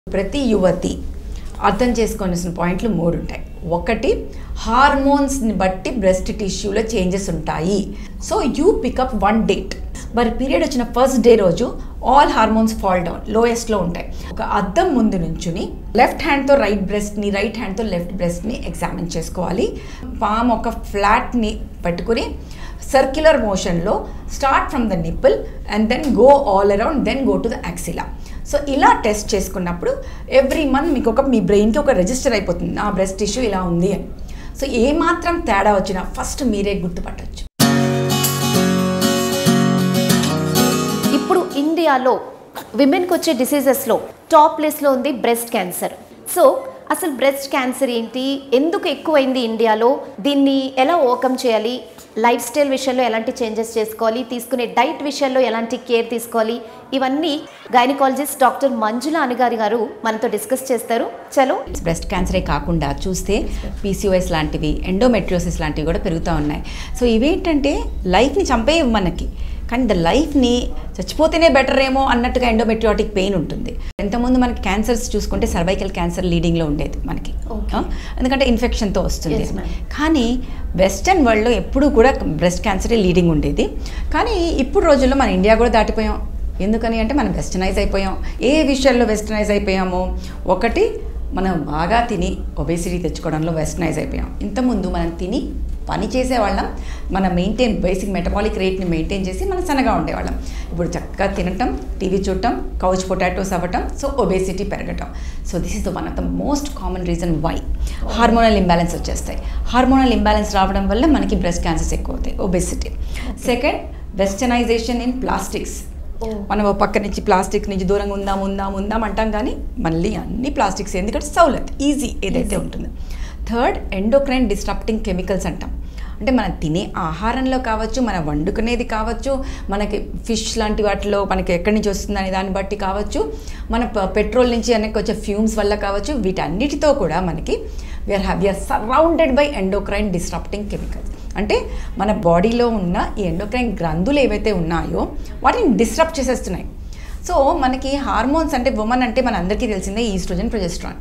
ప్రతి యువతి అర్థం చేసుకోవాల్సిన పాయింట్లు మూడు ఉంటాయి ఒకటి హార్మోన్స్ని బట్టి బ్రెస్ట్ టిష్యూలో చేంజెస్ ఉంటాయి so you pick up one date మరి పీరియడ్ వచ్చిన ఫస్ట్ డే రోజు ఆల్ హార్మోన్స్ ఫాల్ డౌన్ లోయెస్ట్లో ఉంటాయి ఒక అద్దం ముందు నుంచుని లెఫ్ట్ హ్యాండ్తో రైట్ బ్రెస్ట్ని రైట్ హ్యాండ్తో లెఫ్ట్ బ్రెస్ట్ని ఎగ్జామిన్ చేసుకోవాలి పామ్ ఒక ఫ్లాట్ని పెట్టుకుని సర్క్యులర్ మోషన్లో start from the nipple and then go all around then go to the axilla so ఇలా టెస్ట్ చేసుకున్నప్పుడు ఎవ్రీ మంత్ మీకు ఒక మీ బ్రెయిన్కి ఒక రిజిస్టర్ అయిపోతుంది నా బ్రెస్ట్ టిష్యూ ఇలా ఉంది అని సో ఏమాత్రం తేడా వచ్చినా ఫస్ట్ మీరే గుర్తుపట్టచ్చు ఇప్పుడు ఇండియాలో విమెన్కి వచ్చే డిసీజెస్లో టాప్ ప్లేస్లో ఉంది బ్రెస్ట్ క్యాన్సర్ సో అసలు బ్రెస్ట్ క్యాన్సర్ ఏంటి ఎందుకు ఎక్కువైంది ఇండియాలో దీన్ని ఎలా ఓవర్కమ్ చేయాలి లైఫ్ స్టైల్ విషయంలో ఎలాంటి చేంజెస్ చేసుకోవాలి తీసుకునే డైట్ విషయంలో ఎలాంటి కేర్ తీసుకోవాలి ఇవన్నీ గైనకాలజిస్ట్ డాక్టర్ మంజుల అనిగారి గారు మనతో డిస్కస్ చేస్తారు చలో బ్రెస్ట్ క్యాన్సరే కాకుండా చూస్తే పీసీఓఎస్ లాంటివి ఎండోమెట్రియోసిస్ లాంటివి కూడా పెరుగుతూ ఉన్నాయి సో ఇవేంటంటే లైఫ్ని చంపేయవు మనకి కానీ ద లైఫ్ని చచ్చిపోతేనే బెటర్ ఏమో అన్నట్టుగా ఎండోమెట్రియాటిక్ పెయిన్ ఉంటుంది ఎంతమంది మనకి క్యాన్సర్స్ చూసుకుంటే సర్వైకల్ క్యాన్సర్ లీడింగ్లో ఉండేది మనకి Okay. ఆ? ఎందుకంటే ఇన్ఫెక్షన్తో వస్తుంది Yes, ma'am. కానీ వెస్టర్న్ వరల్డ్లో ఎప్పుడూ కూడా బ్రెస్ట్ క్యాన్సరే లీడింగ్ ఉండేది కానీ ఇప్పుడు రోజుల్లో మన ఇండియా కూడా దాటిపోయాం ఎందుకని అంటే మనం వెస్టర్నైజ్ అయిపోయాం ఏ విషయాల్లో వెస్టర్నైజ్ అయిపోయాము ఒకటి మనం బాగా తిని ఒబేసిటీ తెచ్చుకోవడంలో వెస్టర్నైజ్ అయిపోయాం ఇంతకుముందు మనం తిని పని చేసేవాళ్ళం మన మెయింటైన్ బేసిక్ మెటబాలిక్ రేట్ని మెయింటైన్ చేసి మనం సన్నగా ఉండేవాళ్ళం ఇప్పుడు చక్కగా తినటం టీవీ చూడటం కౌచ్ పొటాటోస్ అవ్వటం సో ఒబేసిటీ పెరగటం so this is the one of the most common reason why hormonal imbalance వచ్చేస్తాయి హార్మోనల్ ఇంబ్యాలెన్స్ రావడం వల్ల మనకి బ్రెస్ట్ క్యాన్సర్స్ ఎక్కువ అవుతాయి obesity second westernization in plastics Oh. మనం ఓ పక్క నుంచి ప్లాస్టిక్ నుంచి దూరంగా ఉందాం ఉందాం ఉందాం అంటాం కానీ మళ్ళీ అన్ని ప్లాస్టిక్స్ ఎందుకంటే సౌలత్ ఈజీ ఏదైతే ఉంటుందో థర్డ్ ఎండోక్రైన్ డిస్ట్రప్టింగ్ కెమికల్స్ అంటాం అంటే మనం తినే ఆహారంలో కావచ్చు మనం వండుకునేది కావచ్చు మనకి ఫిష్ లాంటి వాటిలో మనకి ఎక్కడి నుంచి వస్తుంది అనే దాన్ని బట్టి కావచ్చు మన ప- పెట్రోల్ నుంచి అనేక వచ్చే ఫ్యూమ్స్ వల్ల కావచ్చు వీటన్నిటితో కూడా మనకి we are have we are surrounded by endocrine disrupting chemicals అంటే మన బాడీలో ఉన్న ఈ ఎండోక్రైన్ గ్రంథులు ఏవైతే ఉన్నాయో వాటిని డిస్టర్బ్ చేసేస్తున్నాయి సో మనకి హార్మోన్స్ అంటే ఉమెన్ అంటే మన అందరికీ తెలిసిందే ఈస్ట్రోజన్ ప్రొజెస్ట్రాన్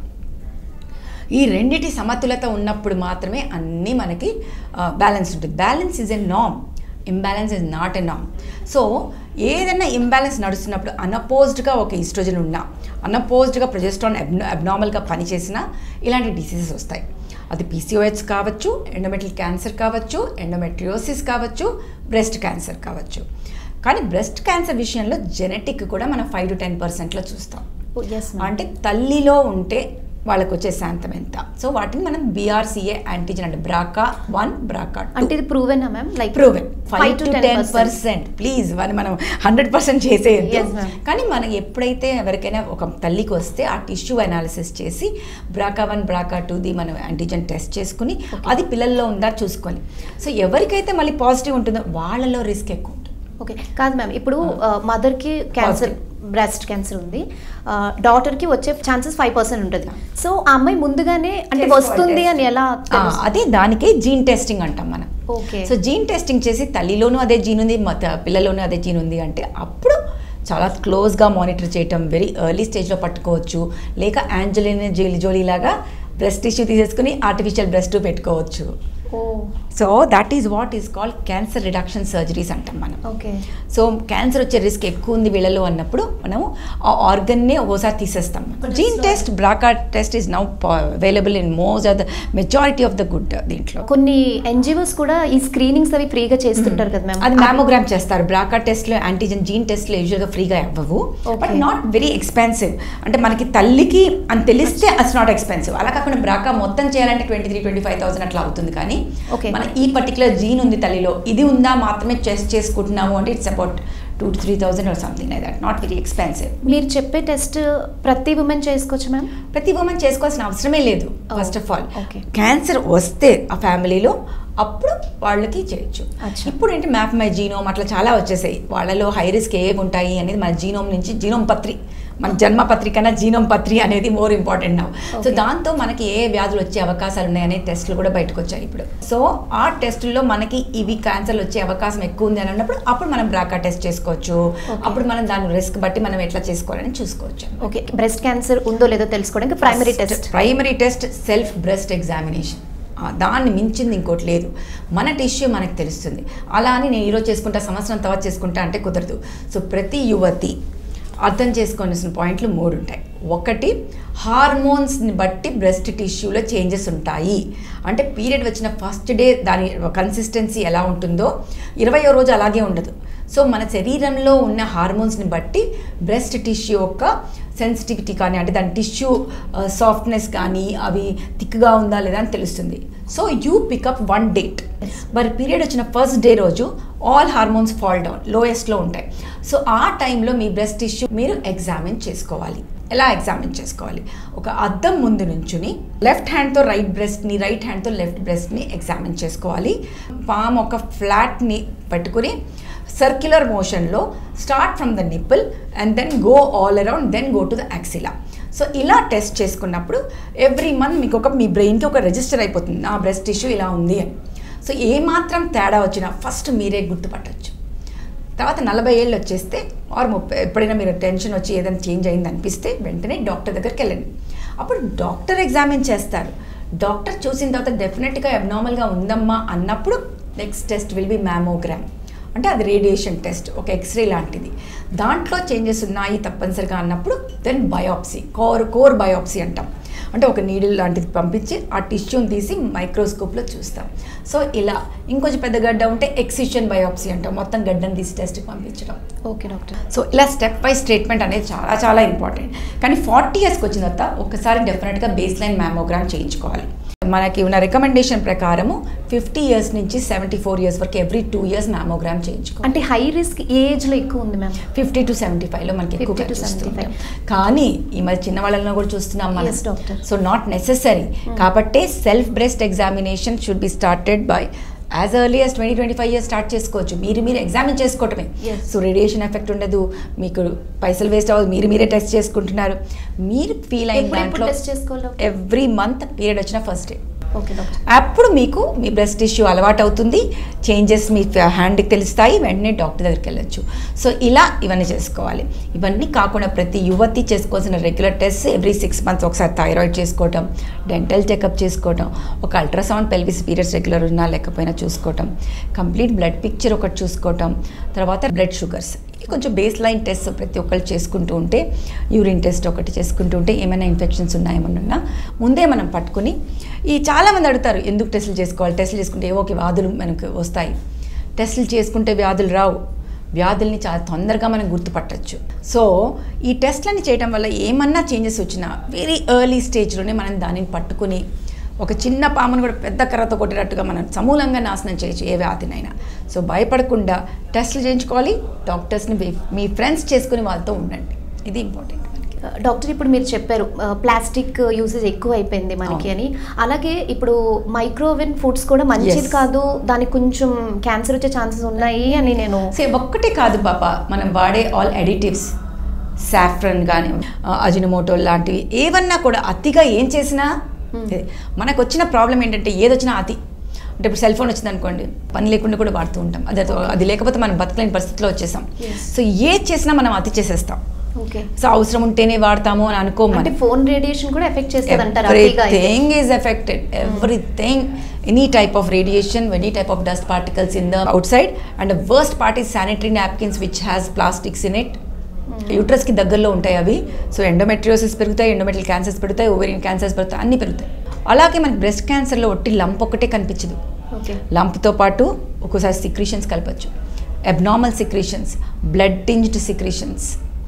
ఈ రెండిటి సమతులత ఉన్నప్పుడు మాత్రమే అన్నీ మనకి బ్యాలెన్స్ ఉంటుంది balance is a NAM imbalance is not a NAM so ఏదైనా ఇంబ్యాలెన్స్ నడుస్తున్నప్పుడు అనపోజ్డ్గా ఒక ఈస్ట్రోజన్ ఉన్నా అనపోజ్డ్గా ప్రొజెస్ట్రాన్ అబ్నో అబ్నార్మల్గా పనిచేసినా ఇలాంటి డిసీజెస్ వస్తాయి అది పీసీఓహెచ్ కావచ్చు ఎండోమెట్రిల్ క్యాన్సర్ కావచ్చు ఎండోమెట్రియోసిస్ కావచ్చు బ్రెస్ట్ క్యాన్సర్ కావచ్చు కానీ బ్రెస్ట్ క్యాన్సర్ విషయంలో జెనెటిక్ కూడా మనం ఫైవ్ టు టెన్ పర్సెంట్లో చూస్తాం ఎస్ అంటే తల్లిలో ఉంటే వాళ్ళకు వచ్చే శాంతం ఎంత సో వాటిని మనం బీఆర్సీఏ యాంటీజెన్ అంటే బ్రాకా వన్ బ్రాకా అంటే ఇది ప్రూవెనా ma'am like proven five to ten percent please అని మనం హండ్రెడ్ పర్సెంట్ చేసేయద్దు Yes, ma'am. కానీ మనకి ఎప్పుడైతే ఎవరికైనా ఒక తల్లికి వస్తే ఆ టిష్యూ అనాలిసిస్ చేసి బ్రాకా వన్ బ్రాకా టూది మనం యాంటీజెన్ టెస్ట్ చేసుకుని అది పిల్లల్లో ఉందా చూసుకోవాలి సో ఎవరికైతే మళ్ళీ పాజిటివ్ ఉంటుందో వాళ్ళలో రిస్క్ ఎక్కువ ఉంటుంది ఓకే కాదు మ్యామ్ ఇప్పుడు మదర్కి క్యాన్సర్ బ్రెస్ట్ క్యాన్సర్ ఉంది డాటర్కి వచ్చే ఛాన్సెస్ ఫైవ్ పర్సెంట్ ఉంటుంది సో ఆ అమ్మాయి ముందుగానే అంటే చేసుకోవాలి వస్తుంది అని testing. ఎలా ఆ, అదే దానికే జీన్ టెస్టింగ్ అంటాం మనం ఓకే సో జీన్ టెస్టింగ్ చేసి తల్లిలోనూ అదే జీన్ ఉంది మత పిల్లలోనూ అదే జీన్ ఉంది అంటే అప్పుడు చాలా క్లోజ్గా మానిటర్ చేయటం వెరీ ఎర్లీ స్టేజ్లో పట్టుకోవచ్చు లేక యాంజలినా జోలీ జోలీ లాగా బ్రెస్ట్ టిష్యూ తీసేసుకుని ఆర్టిఫిషియల్ బ్రెస్ట్ పెట్టుకోవచ్చు oh so that is what is called cancer reduction surgeries అంటాం మనం ఓకే సో క్యాన్సర్ వచ్చే రిస్క్ ఎక్కువ ఉంది వీళ్ళలో అన్నప్పుడు మనం ఆ ఆర్గన్నే ఒకసారి తీసేస్తాం gene test BRCA test is now available in most of the majority of the good దీంట్లో కొన్ని ఎన్జిఓస్ కూడా ఈ స్క్రీనింగ్స్ అవి ఫ్రీగా చేస్తుంటారు కదా మ్యామ్ అది మ్యామోగ్రామ్ చేస్తారు బ్రాకా టెస్ట్లో యాంటీజెన్ జీన్ టెస్ట్లో యూజువల్గా ఫ్రీగా అవ్వవు Okay. But not very expensive అంటే మనకి తల్లికి అని తెలిస్తే అట్స్ నాట్ ఎక్స్పెన్సివ్ అలా కాకుండా బ్రాకా మొత్తం చేయాలంటే twenty three twenty five thousand అట్లా అవుతుంది కానీ Okay. మన ఈ పర్టికులర్ జీన్ ఉంది తల్లిలో ఇది ఉందా మాత్రమే టెస్ట్ చేసుకుంటున్నాము అంటే it's about two to three thousand or something like that not very expensive మీరు చెప్పే టెస్ట్ ప్రతి ఉమెన్ చేసుకోవచ్చు మ్యామ్ ప్రతి ఉమెన్ చేసుకోవాల్సిన అవసరమే లేదు Oh, first of all okay. Cancer వస్తే ఆ ఫ్యామిలీలో అప్పుడు వాళ్ళకి చేయొచ్చు అచ్చా. ఇప్పుడు ఏంటి మ్యాప్ మై జీనోమ్ అట్లా చాలా వచ్చేసాయి వాళ్ళలో హై రిస్క్ ఏవి ఉంటాయి అనేది మన జీనోమ్ నుంచి జీనోమ్ పత్రి మన జన్మ పత్రికన జీనోమ్ పత్రి అనేది more important now so Okay. దాంతో మనకి ఏ వ్యాధులు వచ్చే అవకాశాలు ఉన్నాయనే టెస్టులు కూడా బయటకు వచ్చాయి ఇప్పుడు సో ఆ టెస్టుల్లో మనకి ఇవి క్యాన్సర్లు వచ్చే అవకాశం ఎక్కువ ఉంది అని అన్నప్పుడు అప్పుడు మనం బ్రాకా టెస్ట్ చేసుకోవచ్చు Okay. అప్పుడు మనం దాని రిస్క్ బట్టి మనం ఎట్లా చేసుకోవాలని చూసుకోవచ్చు ఓకే బ్రెస్ట్ క్యాన్సర్ ఉందో లేదో తెలుసుకోవడానికి primary test primary test self breast examination దాన్ని మించింది ఇంకోటి లేదు మన టిష్యూ మనకు తెలుస్తుంది అలా అని నేను ఈరోజు చేసుకుంటా సంవత్సరం తర్వాత చేసుకుంటా అంటే కుదరదు సో ప్రతి యువతి అర్థం చేసుకోవాల్సిన పాయింట్లు మూడు ఉంటాయి ఒకటి హార్మోన్స్ని బట్టి బ్రెస్ట్ టిష్యూలో చేంజెస్ ఉంటాయి అంటే పీరియడ్ వచ్చిన ఫస్ట్ డే దాని కన్సిస్టెన్సీ ఎలా ఉంటుందో ఇరవయో రోజు అలాగే ఉండదు సో మన శరీరంలో ఉన్న హార్మోన్స్ని బట్టి బ్రెస్ట్ టిష్యూ యొక్క సెన్సిటివిటీ కానీ అంటే దాని టిష్యూ సాఫ్ట్నెస్ కానీ అవి థిక్గా ఉందా లేదా అని తెలుస్తుంది so you pick up one date మరి పీరియడ్ వచ్చిన ఫస్ట్ డే రోజు ఆల్ హార్మోన్స్ ఫాల్ డౌన్ లోయెస్ట్లో ఉంటాయి సో ఆ టైంలో మీ బ్రెస్ట్ టిష్యూ మీరు ఎగ్జామిన్ చేసుకోవాలి ఎలా ఎగ్జామిన్ చేసుకోవాలి ఒక అద్దం ముందు నుంచుని లెఫ్ట్ హ్యాండ్తో రైట్ బ్రెస్ట్ని రైట్ హ్యాండ్తో లెఫ్ట్ బ్రెస్ట్ని ఎగ్జామిన్ చేసుకోవాలి పామ్ ఒక ఫ్లాట్ని పెట్టుకుని సర్క్యులర్ మోషన్లో start from the nipple and then go all around then go to the axilla so ఇలా టెస్ట్ చేసుకున్నప్పుడు ఎవ్రీ మంత్ మీకు ఒక మీ బ్రెయిన్కి ఒక రిజిస్టర్ అయిపోతుంది నా బ్రెస్ట్ టిష్యూ ఇలా ఉంది అని సో ఏమాత్రం తేడా వచ్చినా ఫస్ట్ మీరే గుర్తుపట్టచ్చు తర్వాత నలభై ఏళ్ళు వచ్చేస్తే ఆర్ ముప్పై ఎప్పుడైనా మీరు టెన్షన్ వచ్చి ఏదైనా చేంజ్ అయింది అనిపిస్తే వెంటనే డాక్టర్ దగ్గరికి వెళ్ళండి అప్పుడు డాక్టర్ ఎగ్జామిన్ చేస్తారు డాక్టర్ చూసిన తర్వాత డెఫినెట్గా అబ్నార్మల్గా ఉందమ్మా అన్నప్పుడు next test will be mammogram అంటే అది రేడియేషన్ టెస్ట్ ఒక ఎక్స్రే లాంటిది దాంట్లో చేంజెస్ ఉన్నాయి తప్పనిసరిగా అన్నప్పుడు then biopsy core core biopsy అంటాం అంటే ఒక నీడిల్ లాంటిది పంపించి ఆ టిష్యూని తీసి మైక్రోస్కోప్లో చూస్తాం సో ఇలా ఇంకొంచెం పెద్ద గడ్డ ఉంటే ఎక్సిషన్ బయాప్సీ అంటాం మొత్తం గడ్డను తీసి టెస్ట్కి పంపించడం ఓకే డాక్టర్ సో ఇలా స్టెప్ వైజ్ ట్రీట్మెంట్ అనేది చాలా చాలా ఇంపార్టెంట్ కానీ ఫార్టీ ఇయర్స్కి వచ్చిన తర్వాత ఒక్కసారి డెఫినెట్గా బేస్ లైన్ మ్యామోగ్రామ్ చేయించుకోవాలి మనకి ఉన్న రికమెండేషన్ ప్రకారము ఫిఫ్టీ ఇయర్స్ నుంచి సెవెంటీ ఫోర్ ఇయర్స్ వరకు ఎవ్రీ టూ ఇయర్స్ మ్యామోగ్రామ్ చేయించుకోవాలి అంటే హై రిస్క్ ఏ ఏజ్ లో ఎక్కువ ఉంది మ్యామ్ ఫిఫ్టీ టు సెవెంటీ ఫైవ్లో మనకి 50 ఎక్కువ to 75. కానీ ఈ మధ్య చిన్న వాళ్ళలో కూడా చూస్తున్నాం మనం Yes, doctor. So not necessary కాబట్టి self breast examination should be started by as early as twenty twenty five years start చేసుకోవచ్చు మీరు మీరు ఎగ్జామిన్ చేసుకోవటమే Yes. సో రేడియేషన్ ఎఫెక్ట్ ఉండదు మీకు పైసలు వేస్ట్ అవ్వదు మీరు మీరే టెస్ట్ చేసుకుంటున్నారు మీరు ఫీల్ అయిన ఎప్పుడు ఎప్పుడు దాంట్లో టెస్ట్ చేసుకోవాలి డాక్టర్? ఎవ్రీ మంత్ పీరియడ్ వచ్చిన ఫస్ట్ డే ఓకే డాక్టర్ అప్పుడు మీకు మీ బ్రెస్ట్ టిష్యూ అలవాటు అవుతుంది చేంజెస్ మీ హ్యాండ్కి తెలుస్తాయి వెంటనే డాక్టర్ దగ్గరికి వెళ్ళొచ్చు సో ఇలా ఇవన్నీ చేసుకోవాలి ఇవన్నీ కాకుండా ప్రతి యువతి చేసుకోవాల్సిన regular test every six months ఒకసారి థైరాయిడ్ చేసుకోవటం డెంటల్ చెకప్ చేసుకోవటం ఒక అల్ట్రాసౌండ్ పెల్విస్ పీరియడ్స్ రెగ్యులర్ ఉన్నా లేకపోయినా చూసుకోవటం కంప్లీట్ బ్లడ్ పిక్చర్ ఒకటి చూసుకోవటం తర్వాత బ్లడ్ షుగర్స్ కొంచెం బేస్ లైన్ టెస్ట్ ప్రతి ఒక్కరు చేసుకుంటూ ఉంటే యూరిన్ టెస్ట్ ఒకటి చేసుకుంటూ ఉంటే ఏమైనా ఇన్ఫెక్షన్స్ ఉన్నాయేమన్నా ముందే మనం పట్టుకుని ఈ చాలామంది అడుగుతారు ఎందుకు టెస్టులు చేసుకోవాలి టెస్టులు చేసుకుంటే ఏవో ఒక వ్యాధులు మనకు వస్తాయి టెస్టులు చేసుకుంటే వ్యాధులు రావు వ్యాధుల్ని చాలా తొందరగా మనం గుర్తుపట్టచ్చు సో ఈ టెస్ట్లని చేయడం వల్ల ఏమన్నా చేంజెస్ వచ్చినా వెరీ ఎర్లీ స్టేజ్లోనే మనం దానిని పట్టుకుని ఒక చిన్న పామును కూడా పెద్ద కర్రతో కొట్టినట్టుగా మనం సమూలంగా నాశనం చేయొచ్చు ఏ వ్యాధినైనా సో భయపడకుండా టెస్టులు చేయించుకోవాలి డాక్టర్స్ని మీ- మీ ఫ్రెండ్స్ చేసుకుని వాళ్ళతో ఉండండి ఇది ఇంపార్టెంట్ మనకి డాక్టర్ ఇప్పుడు మీరు చెప్పారు ప్లాస్టిక్ యూసేజ్ ఎక్కువ అయిపోయింది మనకి అవును. అని అలాగే ఇప్పుడు మైక్రోవేవ్ ఫుడ్స్ కూడా మంచిది Yes. కాదు దానికి కొంచెం క్యాన్సర్ వచ్చే ఛాన్సెస్ ఉన్నాయి అని నేను సే ఒక్కటే కాదు పాప మనం వాడే ఆల్ ఎడిటివ్స్ సాఫ్రన్ కానీ అజినమోటో లాంటివి ఏవన్నా కూడా అతిగా ఏం చేసినా Hmm. ఇదే. మనకు వచ్చిన ప్రాబ్లం ఏంటంటే ఏదొచ్చినా అతి అంటే ఇప్పుడు సెల్ ఫోన్ వచ్చింది అనుకోండి పని లేకుండా కూడా వాడుతూ ఉంటాం అది అది లేకపోతే మనం బతకలేని పరిస్థితిలో వచ్చేసాం Yes. సో ఏది చేసినా మనం అతి చేసేస్తాం ఓకే సో అవసరం ఉంటేనే వాడతాము అని అనుకోము అంటే మనం. ఫోన్ రేడియేషన్ కూడా ఎఫెక్ట్ చేస్తుంది అంటారు అతిగా అయితే. everything is affected everything any type of radiation any type of dust particles in the outside and the worst part is sanitary napkins which has plastics in it uterus కి దగ్గరలో ఉంటాయి అవి so endometriosis పెరుగుతాయి endometrial cancers పెరుగుతాయి ovarian cancers పెరుగుతాయి అన్ని పెరుగుతాయి అలాగే మనకి బ్రెస్ట్ క్యాన్సర్లో ఒట్టి లంప్ ఒకటే కనిపించదు ఓకే లంప్తో పాటు ఒక్కోసారి సిక్రీషన్స్ కలపచ్చు abnormal secretions blood tinged secretions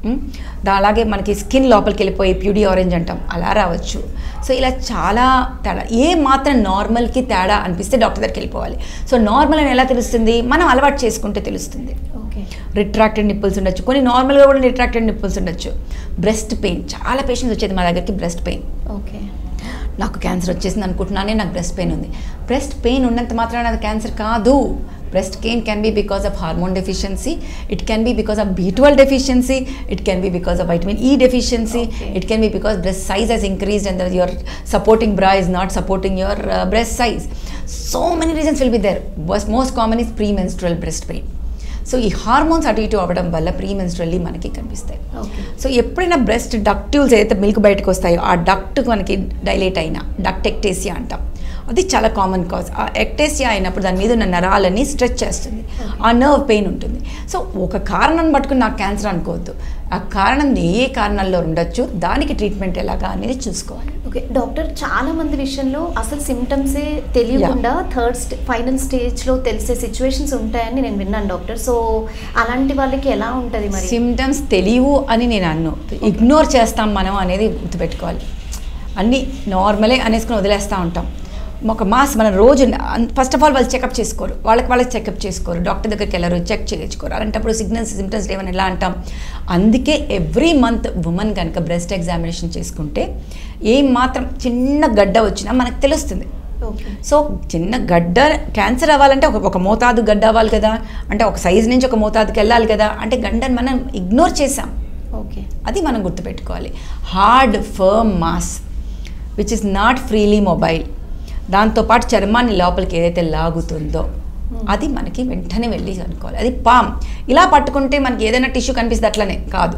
అలాగే మనకి స్కిన్ లోపలికి వెళ్ళిపోయి ప్యూడీ ఆరెంజ్ అంటాం అలా రావచ్చు సో ఇలా చాలా తేడా ఏ మాత్రం నార్మల్కి తేడా అనిపిస్తే డాక్టర్ దగ్గరికి వెళ్ళిపోవాలి సో నార్మల్ అని ఎలా తెలుస్తుంది మనం అలవాటు చేసుకుంటే తెలుస్తుంది ఓకే రిట్రాక్టెడ్ నిప్పుల్స్ ఉండొచ్చు కొన్ని నార్మల్గా కూడా రిట్రాక్టెడ్ నిప్పుల్స్ ఉండొచ్చు బ్రెస్ట్ పెయిన్ చాలా పేషెంట్స్ వచ్చేది మా దగ్గరికి బ్రెస్ట్ పెయిన్ ఓకే నాకు క్యాన్సర్ వచ్చేసింది అనుకుంటున్నానే నాకు బ్రెస్ట్ పెయిన్ ఉంది బ్రెస్ట్ పెయిన్ ఉన్నంత మాత్రాన అది క్యాన్సర్ కాదు breast gain can be because of hormone deficiency it can be because of b12 deficiency it can be because of vitamin e deficiency Okay. it can be because breast size has increased and the, your supporting bra is not supporting your uh, breast size so many reasons will be there most, most common is premenstrual breast pain so ఈ hormones అటు ఇటు అవ్వడం వల్ల premenstrually మనకి కనిపిస్తాయి okay so ఎప్పుడైనా breast ductules ఏదైతే milk బయటకు వస్తాయో ఆ డక్ట్ మనకి డైలేట్ అయినా డక్ట్ ఎక్టేసియా అంటాం అది చాలా కామన్ కాజ్ ఆ ఎక్టేసియా అయినప్పుడు దాని మీద ఉన్న నరాలని స్ట్రెచ్ చేస్తుంది ఆ నర్వ్ పెయిన్ ఉంటుంది సో ఒక కారణం పట్టుకుని నాకు క్యాన్సర్ అనుకోవద్దు ఆ కారణం ఏ ఏ కారణాల్లో ఉండొచ్చు దానికి ట్రీట్మెంట్ ఎలాగా అనేది చూసుకోవాలి ఓకే డాక్టర్ చాలా మంది విషయంలో అసలు సిమ్టమ్సే తెలియకుండా థర్డ్ స్టే ఫైనల్ స్టేజ్లో తెలిసే సిచ్యువేషన్స్ ఉంటాయని నేను విన్నాను డాక్టర్ సో అలాంటి వాళ్ళకి ఎలా ఉంటుంది మరి సిమ్టమ్స్ తెలియవు అని నేను అన్ను ఇగ్నోర్ చేస్తాం మనం అనేది గుర్తుపెట్టుకోవాలి అన్నీ నార్మలే అనేసుకుని వదిలేస్తూ ఉంటాం ఒక మాస్ మనం రోజు ఫస్ట్ ఆఫ్ ఆల్ వాళ్ళు చెకప్ చేసుకోరు వాళ్ళకి వాళ్ళకి చెకప్ చేసుకోరు డాక్టర్ దగ్గరికి వెళ్ళరు చెక్ చేయించుకోరు అలాంటప్పుడు సిగ్నల్స్ సిమ్టమ్స్ ఏమని ఎలా అంటాం అందుకే ఎవ్రీ మంత్ ఉమెన్ కనుక బ్రెస్ట్ ఎగ్జామినేషన్ చేసుకుంటే ఏం మాత్రం చిన్న గడ్డ వచ్చినా మనకు తెలుస్తుంది ఓకే సో చిన్న గడ్డ క్యాన్సర్ అవ్వాలంటే ఒక ఒక మోతాదు గడ్డ అవ్వాలి కదా అంటే ఒక సైజు నుంచి ఒక మోతాదుకి వెళ్ళాలి కదా అంటే గడ్డని మనం ఇగ్నోర్ చేసాం ఓకే అది మనం గుర్తుపెట్టుకోవాలి hard firm mass which is not freely mobile దాంతోపాటు చర్మాన్ని లోపలికి ఏదైతే లాగుతుందో అది మనకి వెంటనే వెళ్ళి అనుకోవాలి అది పామ్ ఇలా పట్టుకుంటే మనకి ఏదైనా టిష్యూ కనిపిస్తుంది అట్లనే కాదు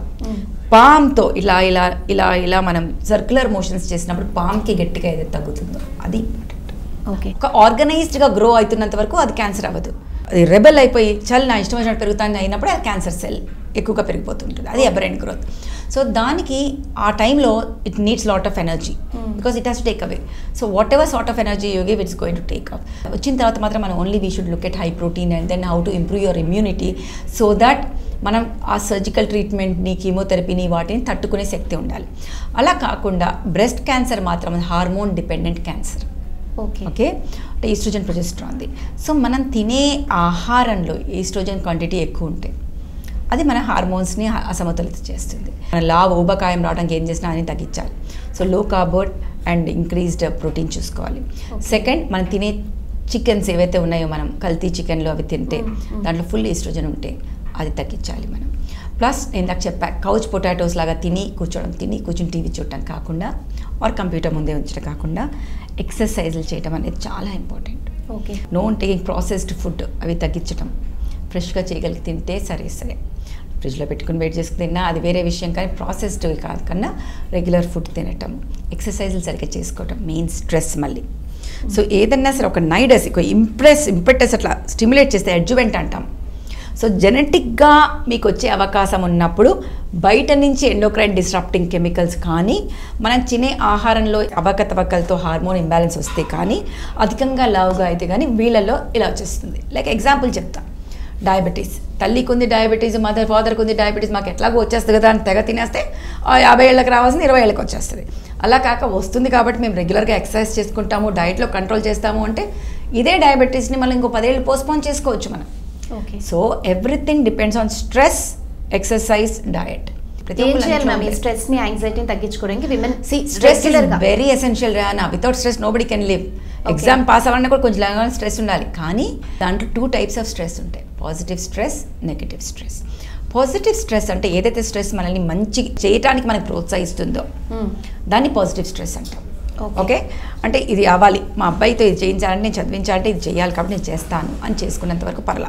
పామ్తో ఇలా ఇలా ఇలా ఇలా మనం సర్క్యులర్ మోషన్స్ చేసినప్పుడు పామ్కి గట్టిగా ఏదైతే తగ్గుతుందో అది ఇంపార్టెంట్ ఓకే ఒక ఆర్గనైజ్డ్గా గ్రో అవుతున్నంత వరకు అది క్యాన్సర్ అవ్వదు అది రెబెల్ అయిపోయి చల్ నా ఇష్టం వచ్చినట్టు పెరుగుతాను అయినప్పుడు అది క్యాన్సర్ సెల్ ఎక్కువగా పెరిగిపోతుంటుంది అది అబరెంట్ గ్రోత్ సో దానికి ఆ టైంలో it needs lot of energy because it has to take away so whatever sort of energy you give it's going to take up వచ్చిన తర్వాత మాత్రం మనం only we should look at high protein and then how to improve your immunity so that మనం ఆ surgical ట్రీట్మెంట్ని కీమోథెరపీని వాటిని తట్టుకునే శక్తి ఉండాలి అలా కాకుండా బ్రెస్ట్ క్యాన్సర్ మాత్రం hormone dependent cancer okay okay అంటే ఈస్ట్రోజన్ ప్రొజెస్ట్రాన్ది సో మనం తినే ఆహారంలో ఈస్ట్రోజన్ క్వాంటిటీ ఎక్కువ ఉంటాయి అది మన హార్మోన్స్ని అసమతులిత చేస్తుంది మన లావ్ ఊబకాయం రావడానికి ఏం చేసినా అని తగ్గించాలి so low carb and increased protein చూసుకోవాలి సెకండ్ మనం తినే చికెన్స్ ఏవైతే ఉన్నాయో మనం కల్తీ చికెన్లు అవి తింటే Mm, mm. దాంట్లో ఫుల్ ఈస్ట్రోజన్ ఉంటే అది తగ్గించాలి మనం ప్లస్ ఇందాక చెప్పా కౌచ్ పొటాటోస్ లాగా తిని కూర్చోవడం తిని కూర్చొని టీవీ చూడటం కాకుండా ఆర్ కంప్యూటర్ ముందే ఉంచడం కాకుండా ఎక్సర్సైజులు చేయడం అనేది చాలా important okay non taking processed food అవి తగ్గించడం ఫ్రెష్గా చేయగలిగి తింటే సరే సరే ఫ్రిడ్జ్లో పెట్టుకుని వెయిట్ చేసుకుని తిన్నా అది వేరే విషయం కానీ ప్రాసెస్డ్ కాదు కన్నా రెగ్యులర్ ఫుడ్ తినటం ఎక్సర్సైజులు సరిగ్గా చేసుకోవటం మెయిన్ స్ట్రెస్ మళ్ళీ సో ఏదన్నా సరే ఒక నైడస్ ఒక ఇంప్రెస్ ఇంపెట్టస్ అట్లా స్టిమ్యులేట్ చేస్తే ఎడ్జువెంట్ అంటాం సో జెనెటిక్గా మీకు వచ్చే అవకాశం ఉన్నప్పుడు బయట నుంచి ఎండోక్రైన్ డిస్ట్రప్టింగ్ కెమికల్స్ కానీ మనం తినే ఆహారంలో అవకతవకలతో హార్మోన్ ఇంబ్యాలెన్స్ వస్తే కానీ అధికంగా లావుగా అయితే కానీ వీళ్ళల్లో ఇలా వచ్చేస్తుంది లైక్ ఎగ్జాంపుల్ చెప్తా డయాబెటీస్ తల్లికి ఉంది డయాబెటీస్ మదర్ ఫాదర్కి ఉంది డయాబెటీస్ మాకు ఎట్లాగో వచ్చేస్తుంది కదా అని తెగ తినేస్తే ఆ యాభై ఏళ్ళకి రావాల్సింది ఇరవై ఏళ్ళకి వచ్చేస్తుంది అలా కాక వస్తుంది కాబట్టి మేము రెగ్యులర్గా ఎక్సర్సైజ్ చేసుకుంటాము డైట్లో కంట్రోల్ చేస్తాము అంటే ఇదే డయాబెటీస్ని మళ్ళీ ఇంకో పదేళ్ళు పోస్ట్పోన్ చేసుకోవచ్చు మనం okay so everything depends on stress exercise diet ఏం చేయాలి మ్యామ్ ఈ స్ట్రెస్ ని యాంగ్జైటీని తగ్గించుకోవడానికి women see stress is very essential రానా without stress nobody can live exam pass అవ్వాలన్నా కూడా కొంచెం లాగా స్ట్రెస్ ఉండాలి కానీ దాంట్లో టూ టైప్స్ ఆఫ్ స్ట్రెస్ ఉంటాయి positive stress negative stress positive stress అంటే ఏదైతే స్ట్రెస్ మనల్ని మంచి చేయటానికి మనకి ప్రోత్సహిస్తుందో దాన్ని పాజిటివ్ స్ట్రెస్ అంటాం Okay. ఓకే అంటే ఇది అవ్వాలి మా అబ్బాయితో ఇది చేయించాలంటే నేను చదివించాలంటే ఇది చేయాలి కాబట్టి నేను చేస్తాను అని చేసుకున్నంత వరకు పర్లా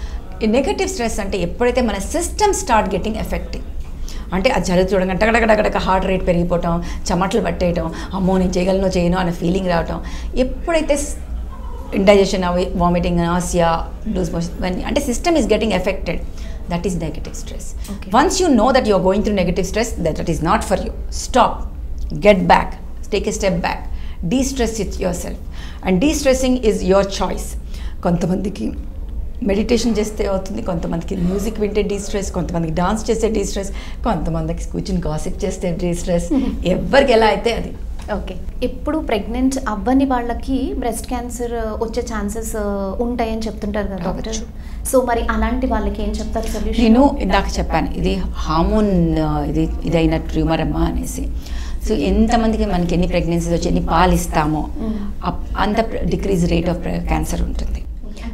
ఈ నెగటివ్ స్ట్రెస్ అంటే ఎప్పుడైతే మన సిస్టమ్ స్టార్ట్ గెటింగ్ ఎఫెక్టివ్ అంటే అది జరుగుతుండగా గంటగడగడగడగ హార్ట్ రేట్ పెరిగిపోవటం చెమటలు పట్టేయటం అమ్మో నేను చేయగలను చేయను అనే ఫీలింగ్ రావటం ఎప్పుడైతే ఇండైజెషన్ అవి వామిటింగ్ ఆసియా లూజ్ మోషన్ ఇవన్నీ అంటే system is getting affected that is negative stress Okay. Once you know that you're going through negative stress that that is not for you stop get back take a step back destress it yourself and destressing is your choice కొంతమందికి meditation చేస్తే అవుతుంది కొంతమందికి music వింటే destress కొంతమందికి dance చేస్తే destress కొంతమందికి కూర్చుని gossip చేస్తే డీ స్ట్రెస్ ఎవరికి ఎలా అయితే అది ఓకే ఇప్పుడు ప్రెగ్నెంట్ అవ్వని వాళ్ళకి బ్రెస్ట్ క్యాన్సర్ వచ్చే ఛాన్సెస్ ఉంటాయని చెప్తుంటారు కదా డాక్టర్ రావచ్చు. సో మరి అలాంటి వాళ్ళకి ఏం చెప్తారు సొల్యూషన్ నేను ఇందాక చెప్పాను ఇది హార్మోన్ ఆ, ఇది ఇదైన ట్యూమర్ అమ్మా అనేసి సో ఎంతమందికి మనకి ఎన్ని ప్రెగ్నెన్సీస్ వచ్చి ఎన్ని పాలు ఇస్తామో Mm. అప్- అంత డిక్రీజ్ రేట్ ఆఫ్ క్యాన్సర్ ఉంటుంది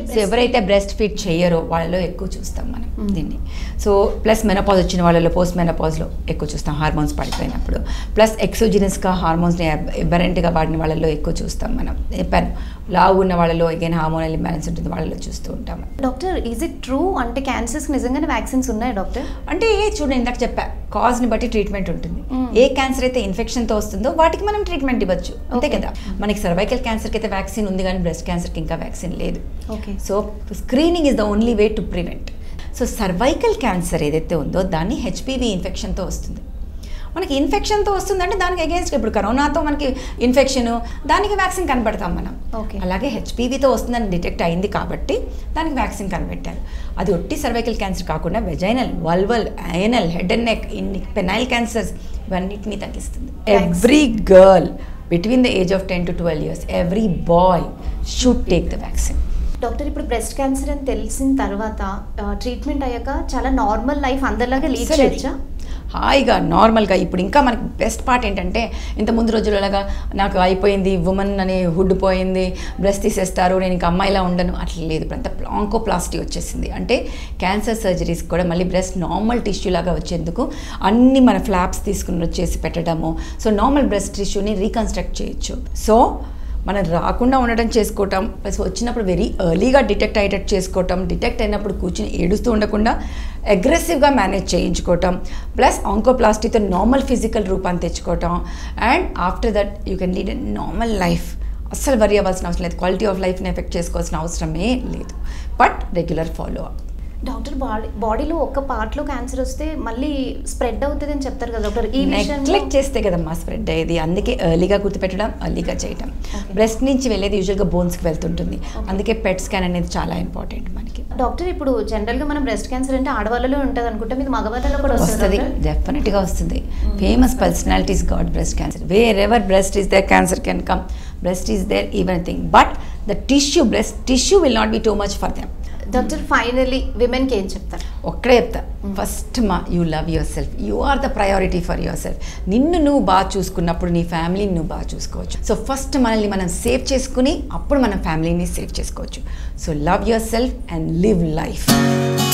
సో ఎవరైతే బ్రెస్ట్ ఫీడ్ చేయరో వాళ్ళలో ఎక్కువ చూస్తాం మనం దీన్ని సో ప్లస్ మెనపాజ్ వచ్చిన వాళ్ళలో పోస్ట్ మెనపాజ్లో ఎక్కువ చూస్తాం హార్మోన్స్ పడిపోయినప్పుడు ప్లస్ ఎక్సోజినస్గా హార్మోన్స్ని ఎబరెంట్గా వాడిన వాళ్ళలో ఎక్కువ చూస్తాం మనం చెప్పాను లావు ఉన్న వాళ్ళలో అగైన్ హార్మోనల్ ఇంబ్యాలెన్స్ ఉంటుంది వాళ్ళలో చూస్తూ ఉంటాం డాక్టర్ ఈజ్ ఇట్ ట్రూ అంటే క్యాన్సర్స్ నిజంగానే వ్యాక్సిన్స్ ఉన్నాయి డాక్టర్ అంటే చూడండి ఇందాక చెప్పా కాజ్ని బట్టి ట్రీట్మెంట్ ఉంటుంది Mm. ఏ క్యాన్సర్ అయితే ఇన్ఫెక్షన్తో వస్తుందో వాటికి మనం ట్రీట్మెంట్ ఇవ్వచ్చు అంతే Okay. కదా మనకి సర్వైకల్ క్యాన్సర్కి అయితే వ్యాక్సిన్ ఉంది కానీ బ్రెస్ట్ క్యాన్సర్కి ఇంకా వ్యాక్సిన్ లేదు okay so screening is the only way to prevent so cervical cancer ఏదైతే ఉందో దాన్ని హెచ్పివి ఇన్ఫెక్షన్తో వస్తుంది మనకి ఇన్ఫెక్షన్తో వస్తుందంటే దానికి అగేన్స్ట్ ఇప్పుడు కరోనాతో మనకి ఇన్ఫెక్షన్ దానికి వ్యాక్సిన్ కనబడతాం మనం Okay. అలాగే హెచ్పివితో వస్తుందని డిటెక్ట్ అయింది కాబట్టి దానికి వ్యాక్సిన్ కనిపెట్టారు అది ఒట్టి సర్వైకల్ క్యాన్సర్ కాకుండా vaginal vulval anal head and neck ఇన్ని పెనైల్ క్యాన్సర్స్ ఇవన్నిటిని తగ్గిస్తుంది every girl between the age of ten to twelve years every boy should take the vaccine doctor ఇప్పుడు బ్రెస్ట్ క్యాన్సర్ అని తెలిసిన తర్వాత ట్రీట్మెంట్ అయ్యాక చాలా నార్మల్ లైఫ్ అందరిలాగా లీడ్ Absolutely. చేయొచ్చా హాయిగా నార్మల్గా ఇప్పుడు ఇంకా మనకి బెస్ట్ పార్ట్ ఏంటంటే ఇంత ముందు రోజులలాగా నాకు అయిపోయింది ఉమెన్ అనే హుడ్ పోయింది బ్రెస్ట్ తీసేస్తారు నేను ఇంకా అమ్మాయిలా ఉండను అట్లా లేదు ఇప్పుడు అంతా ఆంకోప్లాస్టీ వచ్చేసింది అంటే క్యాన్సర్ సర్జరీస్ కూడా మళ్ళీ బ్రెస్ట్ నార్మల్ టిష్యూ లాగా వచ్చేందుకు అన్ని మన ఫ్లాప్స్ తీసుకుని వచ్చేసి పెట్టడము సో నార్మల్ బ్రెస్ట్ టిష్యూని రీకన్స్ట్రక్ట్ చేయొచ్చు సో మనం రాకుండా ఉండటం చేసుకోవటం ప్లస్ వచ్చినప్పుడు వెరీ ఎర్లీగా డిటెక్ట్ అయ్యేటట్టు చేసుకోవటం డిటెక్ట్ అయినప్పుడు కూర్చుని ఏడుస్తూ ఉండకుండా అగ్రెసివ్గా మేనేజ్ చేయించుకోవటం ప్లస్ ఆంకోప్లాస్టీతో నార్మల్ ఫిజికల్ రూపాన్ని తెచ్చుకోవటం and after that you can lead a normal life అస్సలు వరి అవ్వాల్సిన అవసరం లేదు క్వాలిటీ ఆఫ్ లైఫ్ని ఎఫెక్ట్ చేసుకోవాల్సిన అవసరమే లేదు but regular follow up doctor body బాడీలో ఒక పార్ట్లో క్యాన్సర్ వస్తే మళ్ళీ స్ప్రెడ్ అవుతుంది అని చెప్తారు కదా డాక్టర్ ఈ నెగ్లెక్ట్ విషయంలో చేస్తే కదమ్మా స్ప్రెడ్ అయ్యేది అందుకే ఎర్లీగా గుర్తుపెట్టడం ఎర్లీగా చేయటం Okay. బ్రెస్ట్ నుంచి వెళ్ళేది యూజువల్గా బోన్స్కి వెళ్తుంటుంది అందుకే పెట్ స్కాన్ అనేది చాలా ఇంపార్టెంట్ మనకి డాక్టర్ ఇప్పుడు జనరల్గా మనం బ్రెస్ట్ క్యాన్సర్ అంటే ఆడవాళ్ళలో ఉంటుంది అనుకుంటే మీకు మగవాళ్ళలో కూడా వస్తుంది వస్తుంది డెఫినెట్గా వస్తుంది famous personalities got breast cancer wherever breast is there cancer can come breast is there even thing but the tissue breast tissue will not be too much for them doctor finally విమెన్కి ఏం చెప్తారు ఒక్కడే చెప్తా first మా you love yourself you are the priority for yourself నిన్ను నువ్వు బాగా చూసుకున్నప్పుడు నీ ఫ్యామిలీని నువ్వు బాగా చూసుకోవచ్చు సో ఫస్ట్ మనల్ని మనం సేవ్ చేసుకుని అప్పుడు మన ఫ్యామిలీని సేవ్ చేసుకోవచ్చు so love yourself and live life